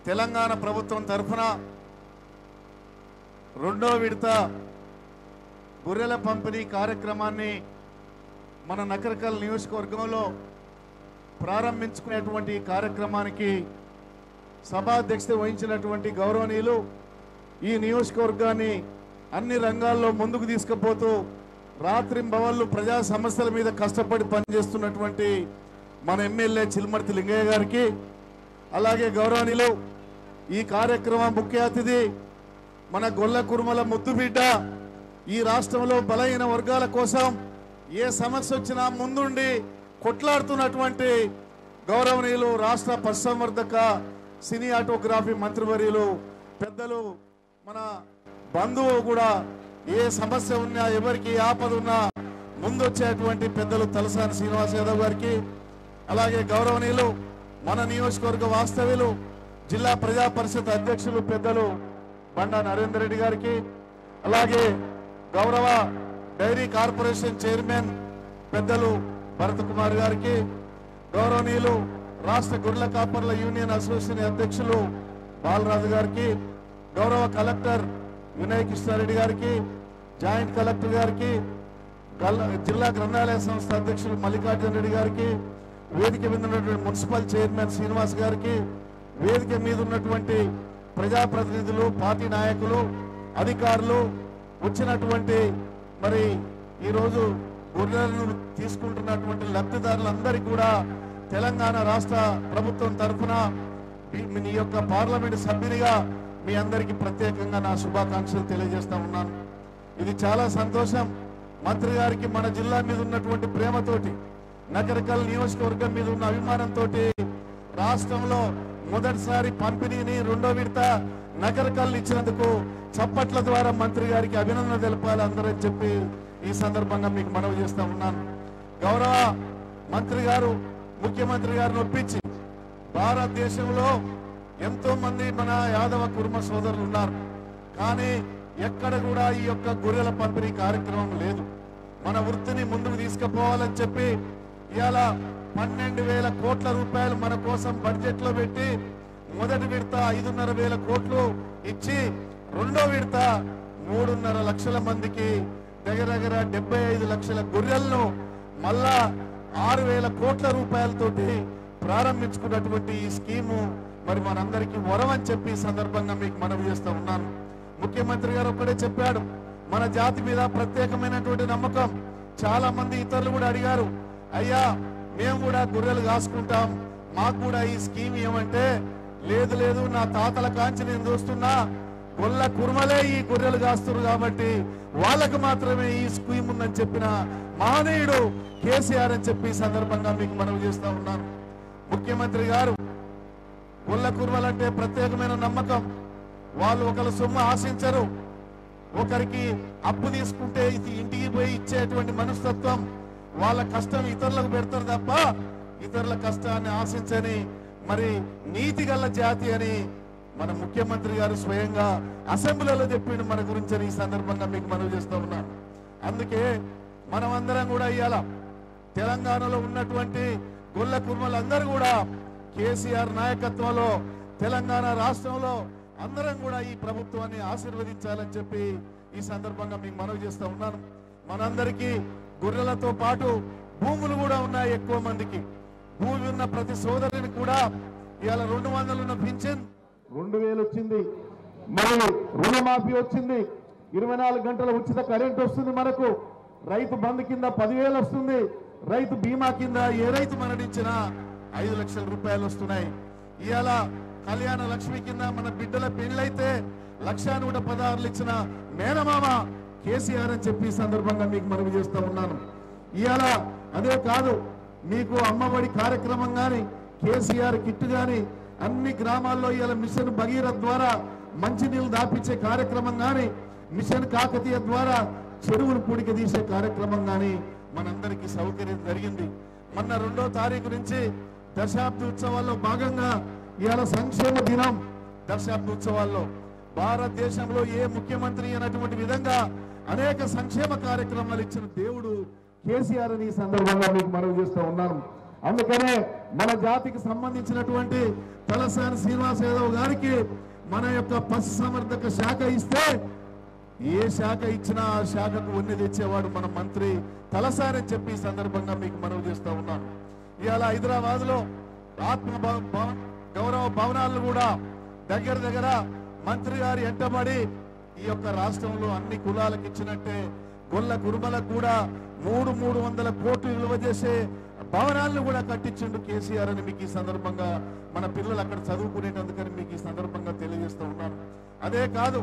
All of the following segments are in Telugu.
తెలంగాణ ప్రభుత్వం తరఫున రెండో విడత గొర్రెల పంపిణీ కార్యక్రమాన్ని మన నకరకల్ నియోజకవర్గంలో ప్రారంభించుకునేటువంటి ఈ కార్యక్రమానికి సభాధ్యక్షత వహించినటువంటి గౌరవనీయులు ఈ నియోజకవర్గాన్ని అన్ని రంగాల్లో ముందుకు తీసుకుపోతూ రాత్రింబవళ్ళు ప్రజా సమస్యల మీద కష్టపడి పనిచేస్తున్నటువంటి మన ఎమ్మెల్యే చిల్మర్తి లింగయ్య గారికి అలాగే గౌరవనీయులు ఈ కార్యక్రమం ముఖ్య అతిథి మన గొల్ల కురుమల ముద్దుబిడ్డ ఈ రాష్ట్రంలో బలహీన వర్గాల కోసం ఏ సమస్య వచ్చినా ముందుండి కొట్లాడుతున్నటువంటి గౌరవనీయులు రాష్ట్ర పశుసంవర్ధక సినీ ఆటోగ్రఫీ మంత్రివర్యులు పెద్దలు మన బంధువు కూడా ఏ సమస్య ఉన్నా ఎవరికి ఏ ఆపద ఉన్నా ముందొచ్చేటువంటి పెద్దలు తలసాని శ్రీనివాస్ యాదవ్ గారికి అలాగే గౌరవనీయులు మన నియోజకవర్గ వాస్తవ్యులు జిల్లా ప్రజా పరిషత్ అధ్యక్షులు పెద్దలు బండా నరేందర్ రెడ్డి గారికి అలాగే గౌరవ డైరీ కార్పొరేషన్ చైర్మన్ పెద్దలు భరత్ కుమార్ గారికి గౌరవనీయులు రాష్ట్ర గొర్రెల కాపర్ల యూనియన్ అసోసియేషన్ అధ్యక్షులు బాలరాజు గారికి గౌరవ కలెక్టర్ వినయ్ కృష్ణారెడ్డి గారికి జాయింట్ కలెక్టర్ గారికి గల్ల- జిల్లా గ్రంథాలయ సంస్థ అధ్యక్షులు మల్లికార్జున రెడ్డి గారికి వేదిక మీద ఉన్నటువంటి మున్సిపల్ చైర్మన్ శ్రీనివాస్ గారికి వేదిక మీద ఉన్నటువంటి ప్రజాప్రతినిధులు పార్టీ నాయకులు అధికారులు వచ్చినటువంటి మరి ఈరోజు గొర్రెలను తీసుకుంటున్నటువంటి లబ్ధిదారులందరికీ కూడా తెలంగాణ రాష్ట్ర ప్రభుత్వం తరఫున మీ- మీ యొక్క పార్లమెంట్ సభ్యునిగా మీ అందరికీ ప్రత్యేకంగా నా శుభాకాంక్షలు తెలియజేస్తా ఉన్నాను ఇది చాలా సంతోషం మంత్రి గారికి మన జిల్లా మీద ఉన్నటువంటి ప్రేమతోటి నగరకల్ నియోజకవర్గం మీద ఉన్న అభిమానంతో రాష్ట్రంలో మొదటిసారి పంపిణీని రెండో విడత నగరకల్ ఇచ్చినందుకు చప్పట్ల ద్వారా మంత్రి గారికి అభినందన తెలపాలి అందరని చెప్పి ఈ సందర్భంగా మీకు మనవి చేస్తా ఉన్నాను గౌరవ మంత్రి గారు ముఖ్యమంత్రి గారిని ఒప్పించి భారతదేశంలో ఎంతో మంది మన యాదవ కుర్మ సోదరులు ఉన్నారు కానీ ఎక్కడ కూడా ఈ యొక్క గొర్రెల పంపిణీ కార్యక్రమం లేదు మన వృత్తిని ముందుకు తీసుకుపోవాలని చెప్పి ఇవాళ పన్నెండు వేల కోట్ల రూపాయలు మన కోసం బడ్జెట్ లో పెట్టి మొదటి విడత ఐదున్నర వేల కోట్లు ఇచ్చి రెండో విడత మూడున్నర లక్షల మందికి దగ్గర దగ్గర డెబ్బై ఐదు లక్షల గొర్రెలను మళ్ళా ఆరు వేల కోట్ల రూపాయలతోటి ప్రారంభించుకున్నటువంటి ఈ స్కీము మరి మనందరికీ వరం అని చెప్పి ఈ సందర్భంగా మీకు మనవి చేస్తూ ఉన్నాను ముఖ్యమంత్రి గారు ఒక్కడే చెప్పాడు మన జాతి మీద ప్రత్యేకమైనటువంటి నమ్మకం చాలా మంది ఇతరులు కూడా అడిగారు అయ్యా మేము కూడా గొర్రెలు కాసుకుంటాం మాకు కూడా ఈ స్కీమ్ ఏమంటే లేదు లేదు నా తాతల కాంచి నేను చూస్తున్నా గొల్ల కుర్మలే ఈ గొర్రెలు కాస్తున్నారు కాబట్టి వాళ్ళకు మాత్రమే ఈ స్కీమ్ ఉందని చెప్పిన మహనీయుడు కేసీఆర్ అని చెప్పి ఈ సందర్భంగా మీకు మనవి చేస్తా ఉన్నాను ముఖ్యమంత్రి గారు గొల్ల కుర్మలంటే ప్రత్యేకమైన నమ్మకం వాళ్ళు ఒకరి సొమ్ము ఆశించరు ఒకరికి అప్పు తీసుకుంటే ఇది ఇంటికి పోయి ఇచ్చేటువంటి మనస్తత్వం వాళ్ళ కష్టం ఇతరులకు పెడతారు తప్ప ఇతరుల కష్టాన్ని ఆశించని మరి నీతి గల జాతి అని మన ముఖ్యమంత్రి గారు స్వయంగా అసెంబ్లీలో చెప్పిండు మన గురించి అని ఈ సందర్భంగా మీకు మనవి చేస్తా ఉన్నాను అందుకే మనమందరం కూడా ఇవాళ తెలంగాణలో ఉన్నటువంటి గొల్ల కుర్మలందరూ కూడా కేసీఆర్ నాయకత్వంలో తెలంగాణ రాష్ట్రంలో అందరం కూడా ఈ ప్రభుత్వాన్ని ఆశీర్వదించాలని చెప్పి ఈ సందర్భంగా మీకు మనవి చేస్తా ఉన్నాను మనందరికీ గొర్రెలతో పాటు భూములు కూడా ఉన్నాయి ఎక్కువ మందికి భూమి ఉన్న ప్రతి సోదరుని కూడా ఇవాళ రెండు వందలు ఉన్న పింఛన్ రెండు వేలు వచ్చింది మరి రుణమాఫీ వచ్చింది ఇరవై నాలుగు గంటల ఉచిత కరెంట్ వస్తుంది మనకు రైతు బంధు కింద పదివేలు వస్తుంది రైతు బీమా కింద ఏ రైతు మరణించినా ఐదు లక్షల రూపాయలు వస్తున్నాయి ఇవాళ కళ్యాణ లక్ష్మి కింద మన బిడ్డల పెళ్ళైతే లక్ష నూట పదహారులు ఇచ్చిన మేనమామ కేసీఆర్ అని చెప్పి ఈ సందర్భంగా మీకు మనవి చేస్తా ఉన్నాను ఇవాళ అదే కాదు మీకు అమ్మఒడి కార్యక్రమం గాని కేసీఆర్ కిట్ గాని అన్ని గ్రామాల్లో ఇవాళ మిషన్ భగీరథ్ ద్వారా మంచినీళ్ళు దాపించే కార్యక్రమం గాని మిషన్ కాకతీయ ద్వారా చెరువులు పూడిక తీసే కార్యక్రమం గాని మనందరికీ సౌకర్యం జరిగింది మొన్న రెండో తారీఖు నుంచి దశాబ్ది ఉత్సవాల్లో భాగంగా ఇవాళ సంక్షేమ దినం దశాబ్ది ఉత్సవాల్లో భారతదేశంలో ఏ ముఖ్యమంత్రి అయినటువంటి విధంగా అనేక సంక్షేమ కార్యక్రమాలు ఇచ్చిన దేవుడు కేసీఆర్ అని ఈ సందర్భంగా మీకు మనవి చేస్తూ ఉన్నాను అందుకనే మన జాతికి సంబంధించినటువంటి తలసాని శ్రీనివాస్ యాదవ్ గారికి మన యొక్క పశు సంవర్ధక శాఖ ఇస్తే ఏ శాఖ ఇచ్చినా ఆ శాఖకు వన్నె తెచ్చేవాడు మన మంత్రి తలసాని అని చెప్పి ఈ సందర్భంగా మీకు మనవి చేస్తా ఉన్నాను ఇవాళ హైదరాబాద్ లో ఆత్మ భవ- భవ- గౌరవ భవనాలను కూడా దగ్గర దగ్గర మంత్రి గారి ఎంటబడి ఈ యొక్క రాష్ట్రంలో అన్ని కులాలకు ఇచ్చినట్టే గొల్ల కురుమలకు కూడా మూడు మూడు వందల కోట్లు విలువ చేసే భవనాలను కూడా కట్టించిండు కేసీఆర్ అని మీకు ఈ సందర్భంగా మన పిల్లలు అక్కడ చదువుకునేటందుకని మీకు ఈ సందర్భంగా తెలియజేస్తూ ఉన్నాను అదే కాదు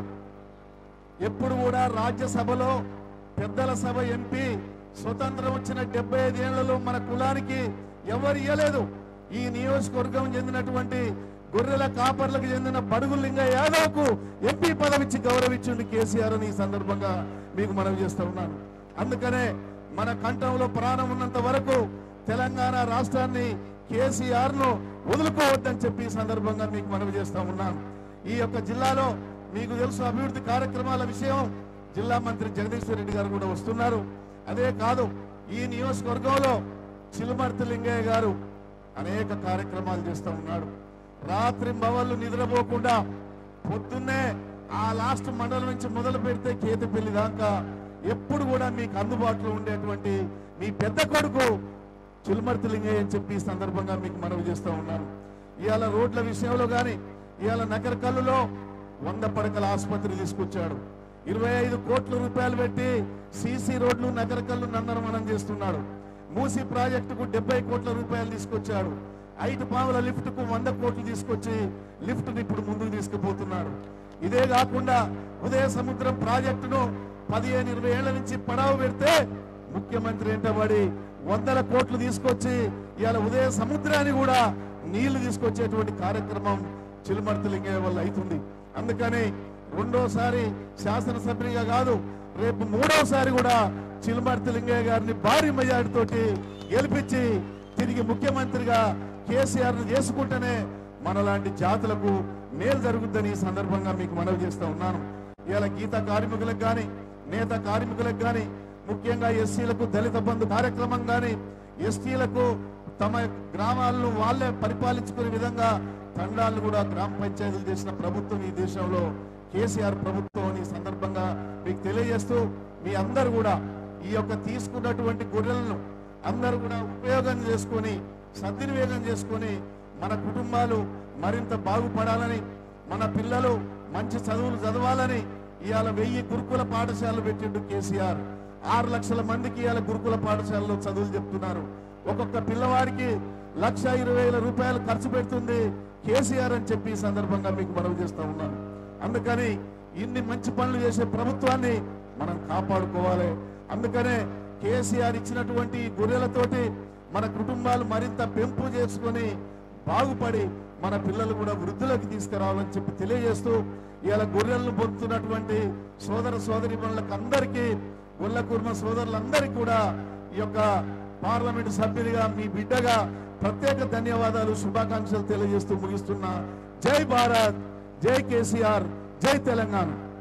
ఎప్పుడు కూడా రాజ్యసభలో పెద్దల సభ ఎంపీ స్వతంత్రం వచ్చిన డెబ్బై ఐదేళ్లలో మన కులానికి ఎవరు ఇయ్యలేదు ఈ నియోజకవర్గం చెందినటువంటి గొర్రెల కాపర్లకు చెందిన బడుగు లింగ యాదవ్కు ఎంపీ పదవి ఇచ్చి గౌరవించిండు కేసీఆర్ అని ఈ సందర్భంగా మీకు మనవి చేస్తూ ఉన్నాను అందుకనే మన కంఠంలో ప్రాణం ఉన్నంత వరకు తెలంగాణ రాష్ట్రాన్ని కేసీఆర్ ను వదులుకోవద్దని చెప్పి ఈ సందర్భంగా మీకు మనవి చేస్తా ఉన్నాను ఈ యొక్క జిల్లాలో మీకు తెలుసు అభివృద్ధి కార్యక్రమాల విషయం జిల్లా మంత్రి జగదీశ్వర్ రెడ్డి గారు కూడా వస్తున్నారు అదే కాదు ఈ నియోజకవర్గంలో చిలుమర్తి లింగయ్య గారు అనేక కార్యక్రమాలు చేస్తూ ఉన్నాడు రాత్రి బవళ్ళు నిద్రపోకుండా పొద్దున్నే ఆ లాస్ట్ మండలం నుంచి మొదలు పెడితే కేతిపల్లి దాకా ఎప్పుడు కూడా మీకు అందుబాటులో ఉండేటువంటి మీ పెద్ద కొడుకు చిలుమర్తి లింగయ్య అని చెప్పి ఈ సందర్భంగా మీకు మనవి చేస్తూ ఉన్నాను ఇవాళ రోడ్ల విషయంలో కానీ ఇవాళ నగరకల్లులో వంద పడకల ఆసుపత్రి తీసుకొచ్చాడు ఇరవై ఐదు కోట్ల రూపాయలు పెట్టి సీసీ రోడ్లు నగరకల్లు నన్నరమణం చేస్తున్నాడు మూసి ప్రాజెక్టుకు డెబ్బై కోట్ల రూపాయలు తీసుకొచ్చాడు ఐదు పాముల లిఫ్ట్ కు వంద కోట్లు తీసుకొచ్చి లిఫ్ట్ ని ఇప్పుడు ముందుకు తీసుకుపోతున్నాడు ఇదే కాకుండా ఉదయ సముద్రం ప్రాజెక్టును పదిహేను ఇరవై ఏళ్ల నుంచి పడవ పెడితే ముఖ్యమంత్రి ఎంటబడి వందల కోట్లు తీసుకొచ్చి ఇవాళ ఉదయ సముద్రాన్ని కూడా నీళ్లు తీసుకొచ్చేటువంటి కార్యక్రమం చిలుమర్తి లింగయ్య వల్ల అవుతుంది అందుకని రెండోసారి శాసనసభ్యునిగా కాదు రేపు మూడోసారి కూడా చిలుమర్తి లింగయ్య గారిని భారీ మెజార్టీతోటి గెలిపించి తిరిగి ముఖ్యమంత్రిగా కేసీఆర్ ను చేసుకుంటేనే మనలాంటి జాతులకు మేలు జరుగుద్దని ఈ సందర్భంగా మీకు మనవి చేస్తా ఉన్నాను ఇవాళ గీత కార్మికులకు కానీ నేత కార్మికులకు కానీ ముఖ్యంగా ఎస్సీలకు దళిత బంధు కార్యక్రమం కానీ ఎస్టీలకు తమ గ్రామాలను వాళ్ళే పరిపాలించుకునే విధంగా తండాలను కూడా గ్రామ పంచాయతీలు చేసిన ప్రభుత్వం ఈ దేశంలో కేసీఆర్ ప్రభుత్వం అని ఈ సందర్భంగా మీకు తెలియజేస్తూ మీ అందరు కూడా ఈ యొక్క తీసుకున్నటువంటి గొర్రెలను అందరూ కూడా ఉపయోగం చేసుకొని సద్వినియోగం చేసుకొని మన కుటుంబాలు మరింత బాగుపడాలని మన పిల్లలు మంచి చదువులు చదవాలని ఇవాళ వెయ్యి గురుకుల పాఠశాలలు పెట్టిండు కేసీఆర్ ఆరు లక్షల మందికి ఇవాళ గురుకుల పాఠశాలలో చదువులు చెప్తున్నారు ఒక్కొక్క పిల్లవాడికి లక్ష ఇరవై వేల రూపాయలు ఖర్చు పెడుతుంది కేసీఆర్ అని చెప్పి ఈ సందర్భంగా మీకు మనవి చేస్తా ఉన్నాను అందుకని ఇన్ని మంచి పనులు చేసే ప్రభుత్వాన్ని మనం కాపాడుకోవాలి అందుకనే కేసీఆర్ ఇచ్చినటువంటి ఈ గొర్రెలతోటి మన కుటుంబాలు మరింత పెంపు చేసుకొని బాగుపడి మన పిల్లలు కూడా వృద్ధులకు తీసుకురావాలని చెప్పి తెలియజేస్తూ ఇవాళ గొర్రెలను పొందుతున్నటువంటి సోదర సోదరి అందరికీ గొల్ల కుర్మ సోదరులందరికీ కూడా ఈ యొక్క పార్లమెంట్ సభ్యునిగా మీ బిడ్డగా ప్రత్యేక ధన్యవాదాలు శుభాకాంక్షలు తెలియజేస్తూ ముగిస్తున్నా జై భారత్ జై కేసీఆర్ జై తెలంగాణ